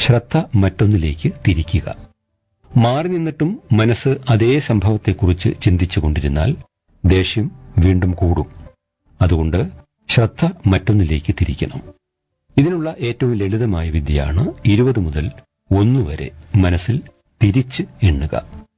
ശ്രദ്ധ മറ്റൊന്നിലേക്ക് തിരിക്കുക മാറി നിന്നിട്ടും മനസ്സ് അതേ സംഭവത്തെക്കുറിച്ച് ചിന്തിച്ചുകൊണ്ടിരുന്നാൽ ദേഷ്യം വീണ്ടും കൂടും അതുകൊണ്ട് ശ്രദ്ധ മറ്റൊന്നിലേക്ക് തിരിക്കണം ഇതിനുള്ള ഏറ്റവും ലളിതമായ വിദ്യയാണ് ഇരുപത് മുതൽ ഒന്ന് വരെ മനസ്സിൽ തിരിച്ച് എണ്ണുക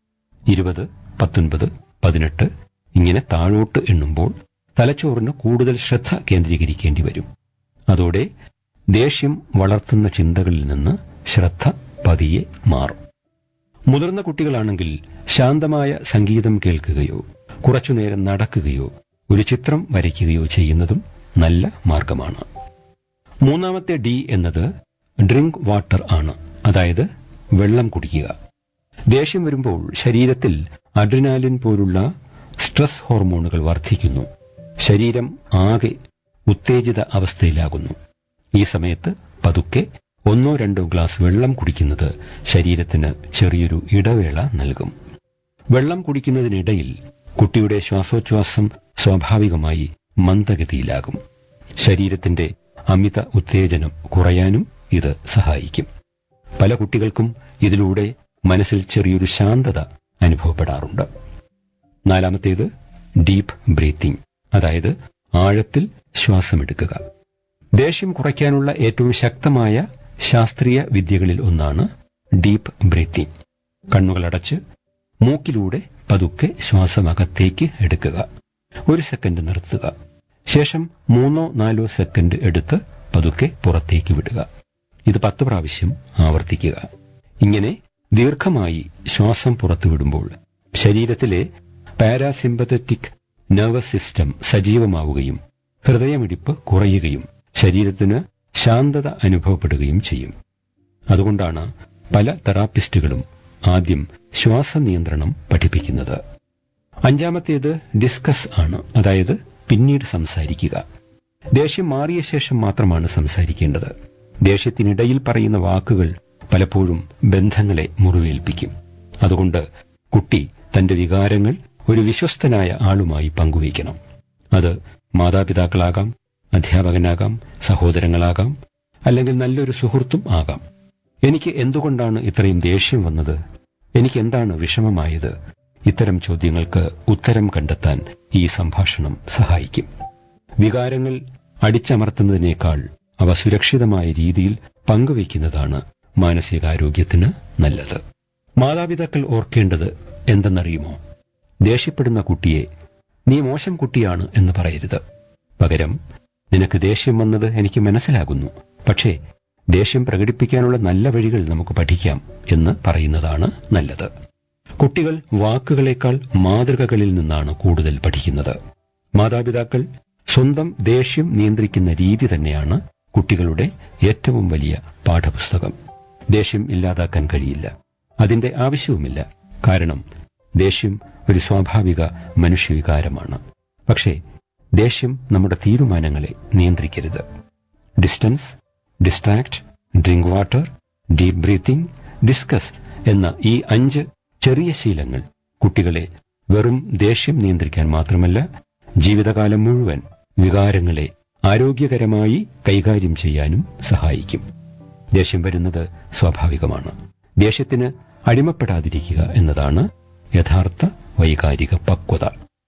ഇരുപത് പത്തൊൻപത് പതിനെട്ട് ഇങ്ങനെ താഴോട്ട് എണ്ണുമ്പോൾ തലച്ചോറിന് കൂടുതൽ ശ്രദ്ധ കേന്ദ്രീകരിക്കേണ്ടി വരും അതോടെ ദേഷ്യം വളർത്തുന്ന ചിന്തകളിൽ നിന്ന് ശ്രദ്ധ പതിയെ മാറും മുതിർന്ന കുട്ടികളാണെങ്കിൽ ശാന്തമായ സംഗീതം കേൾക്കുകയോ കുറച്ചുനേരം നടക്കുകയോ ഒരു ചിത്രം വരയ്ക്കുകയോ ചെയ്യുന്നതും നല്ല മാർഗമാണ് മൂന്നാമത്തെ ഡി എന്നത് ഡ്രിങ്ക് വാട്ടർ ആണ് അതായത് വെള്ളം കുടിക്കുക ദേഷ്യം വരുമ്പോൾ ശരീരത്തിൽ അഡ്രിനാലിൻ പോലുള്ള സ്ട്രെസ് ഹോർമോണുകൾ വർദ്ധിക്കുന്നു ശരീരം ആകെ ഉത്തേജിത അവസ്ഥയിലാകുന്നു ഈ സമയത്ത് പതുക്കെ ഒന്നോ രണ്ടോ ഗ്ലാസ് വെള്ളം കുടിക്കുന്നത് ശരീരത്തിന് ചെറിയൊരു ഇടവേള നൽകും വെള്ളം കുടിക്കുന്നതിനിടയിൽ കുട്ടിയുടെ ശ്വാസോച്ഛ്വാസം സ്വാഭാവികമായി മന്ദഗതിയിലാകും ശരീരത്തിന്റെ അമിത ഉത്തേജനം കുറയാനും ഇത് സഹായിക്കും പല കുട്ടികൾക്കും ഇതിലൂടെ മനസ്സിൽ ചെറിയൊരു ശാന്തത അനുഭവപ്പെടാറുണ്ട് നാലാമത്തേത് ഡീപ്പ് ബ്രീത്തിങ് അതായത് ആഴത്തിൽ ശ്വാസമെടുക്കുക ദേഷ്യം കുറയ്ക്കാനുള്ള ഏറ്റവും ശക്തമായ ശാസ്ത്രീയ വിദ്യകളിൽ ഒന്നാണ് ഡീപ്പ് ബ്രീത്തിങ് കണ്ണുകളടച്ച് മൂക്കിലൂടെ പതുക്കെ ശ്വാസമകത്തേക്ക് എടുക്കുക ഒരു സെക്കൻഡ് നിർത്തുക ശേഷം മൂന്നോ നാലോ സെക്കൻഡ് എടുത്ത് പതുക്കെ പുറത്തേക്ക് വിടുക ഇത് പത്ത് പ്രാവശ്യം ആവർത്തിക്കുക ഇങ്ങനെ ദീർഘമായി ശ്വാസം പുറത്തുവിടുമ്പോൾ ശരീരത്തിലെ പാരാസിമ്പത്തറ്റിക് നെർവസ് സിസ്റ്റം സജീവമാവുകയും ഹൃദയമിടിപ്പ് കുറയുകയും ശരീരത്തിന് ശാന്തത അനുഭവപ്പെടുകയും ചെയ്യും അതുകൊണ്ടാണ് പല തെറാപ്പിസ്റ്റുകളും ആദ്യം ശ്വാസനിയന്ത്രണം പഠിപ്പിക്കുന്നത് അഞ്ചാമത്തേത് ഡിസ്കസ് ആണ് അതായത് പിന്നീട് സംസാരിക്കുക ദേഷ്യം മാറിയ ശേഷം മാത്രമാണ് സംസാരിക്കേണ്ടത് ദേഷ്യത്തിനിടയിൽ പറയുന്ന വാക്കുകൾ പലപ്പോഴും ബന്ധങ്ങളെ മുറിവേൽപ്പിക്കും അതുകൊണ്ട് കുട്ടി തന്റെ വികാരങ്ങൾ ഒരു വിശ്വസ്തനായ ആളുമായി പങ്കുവയ്ക്കണം അത് മാതാപിതാക്കളാകാം അധ്യാപകനാകാം സഹോദരങ്ങളാകാം അല്ലെങ്കിൽ നല്ലൊരു സുഹൃത്തും ആകാം എനിക്ക് എന്തുകൊണ്ടാണ് ഇത്രയും ദേഷ്യം വന്നത് എനിക്ക് എന്താണ് വിഷമമായത് ഇത്തരം ചോദ്യങ്ങൾക്ക് ഉത്തരം കണ്ടെത്താൻ ഈ സംഭാഷണം സഹായിക്കും വികാരങ്ങൾ അടിച്ചമർത്തുന്നതിനേക്കാൾ അവ സുരക്ഷിതമായ രീതിയിൽ പങ്കുവയ്ക്കുന്നതാണ് മാനസികാരോഗ്യത്തിന് നല്ലത് മാതാപിതാക്കൾ ഓർക്കേണ്ടത് എന്തെന്നറിയുമോ ദേഷ്യപ്പെടുന്ന കുട്ടിയെ നീ മോശം കുട്ടിയാണ് എന്ന് പറയരുത് പകരം നിനക്ക് ദേഷ്യം വന്നത് എനിക്ക് മനസ്സിലാകുന്നു പക്ഷേ ദേഷ്യം പ്രകടിപ്പിക്കാനുള്ള നല്ല വഴികൾ നമുക്ക് പഠിക്കാം എന്ന് പറയുന്നതാണ് നല്ലത് കുട്ടികൾ വാക്കുകളേക്കാൾ മാതൃകകളിൽ നിന്നാണ് കൂടുതൽ പഠിക്കുന്നത് മാതാപിതാക്കൾ സ്വന്തം ദേഷ്യം നിയന്ത്രിക്കുന്ന രീതി തന്നെയാണ് കുട്ടികളുടെ ഏറ്റവും വലിയ പാഠപുസ്തകം ദേഷ്യം ഇല്ലാതാക്കാൻ കഴിയില്ല അതിന്റെ ആവശ്യവുമില്ല കാരണം ദേഷ്യം ഒരു സ്വാഭാവിക മനുഷ്യവികാരമാണ് പക്ഷേ ദേഷ്യം നമ്മുടെ തീരുമാനങ്ങളെ നിയന്ത്രിക്കരുത് distance distract drink water deep breathing discuss എന്ന ഈ അഞ്ച് ചെറിയ ശീലങ്ങൾ കുട്ടികളെ വെറും ദേഷ്യം നിയന്ത്രിക്കാൻ മാത്രമല്ല ജീവിതകാലം മുഴുവൻ വികാരങ്ങളെ ആരോഗ്യകരമായി കൈകാര്യം ചെയ്യാനും സഹായിക്കും ദേഷ്യം വരുന്നത് സ്വാഭാവികമാണ് ദേഷ്യത്തിന് അടിമപ്പെടാതിരിക്കുക എന്നതാണ് യഥാർത്ഥ വൈകാരിക പക്വത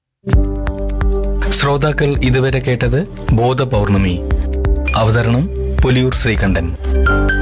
ശ്രോതാക്കൾ ഇതുവരെ കേട്ടത് ബോധ പൗർണമി അവതരണം പുലിയൂർ ശ്രീകണ്ഠൻ